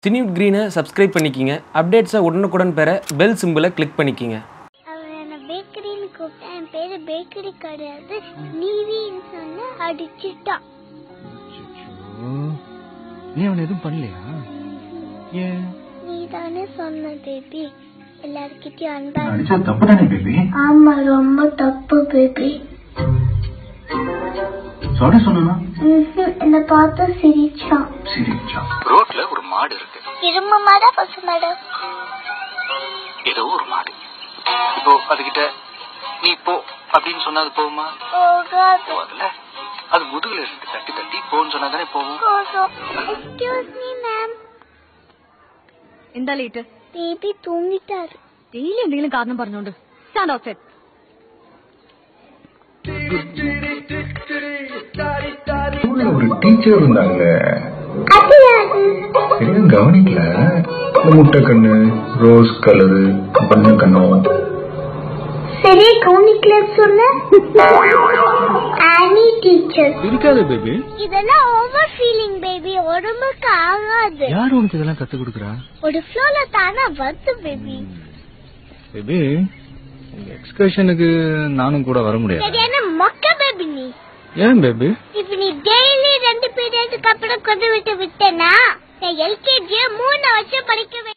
சினியூட் க்ரீனை subscribe பண்ணிக்கிங்க அப்டேட்ஸை உடனுக்குடன் பெற பெல் சிம்பிளை கிளிக் பண்ணிக்கிங்க அவன் என்னை பேக்கரின்னு கூப்பிட்டா என் பேரு பேக்கரி கிடையாது நீவின்னு சொன்ன அடிச்சுட்டான் நீ அவனை எதுவும் பண்ணலையா ஏன் நீ தானே சொன்ன பேபி எல்லார்கிட்டயும் அன்பா அடிச்சா தப்பு தானே பேபி ஆமா ரொம்ப தப்பு பேபி சாரி சொன்னா என்ன பார்த்து சிரிச்சான் சிரிச்சா ரோட்ல ஒரு மாடு இருக்கு இரும்பு மாடா பசு மாடா ஏதோ ஒரு மாடு இப்போ அதுகிட்ட நீ போ அப்படின்னு சொன்னா அது போகுமா போகாது போகாதுல்ல அது முதுகுல இருந்து தட்டி தட்டி போன்னு சொன்னா தானே போகும் போகும் எக்ஸ்கியூஸ் மீ மேம் എന്താ ലേറ്റ് பேபி தூங்கிட்டாரு ഡെയിലി എന്തെങ്കിലും കാരണം പറഞ്ഞോണ്ട് സ്റ്റാൻഡ് ഔട്ട് ஸ்கூல்ல ஒரு டீச்சர் இருந்தாங்க அது யாரு சரியா கவனிக்கல இந்த முட்டை கண்ணு ரோஸ் கலரு பண்ண கண்ணும் சரி கவனிக்கல சொன்ன ஆனி டீச்சர் இருக்காது பேபி இதெல்லாம் ஓவர் ஃபீலிங் பேபி உடம்புக்கு ஆகாது யார் உனக்கு இதெல்லாம் கத்து கொடுக்குறா ஒரு ஃப்ளோல தானா வருது பேபி பேபி உங்க எக்ஸ்கர்ஷனுக்கு நானும் கூட வர முடியாது சரியான மொக்க பேபி நீ ஏன் பேபி இப்ப நீ டெய்லி ரெண்டு பீரியடுக்கு அப்புறம் கொண்டு விட்டு விட்டேனா நான் எல்கேஜி மூணு வருஷம் படிக்க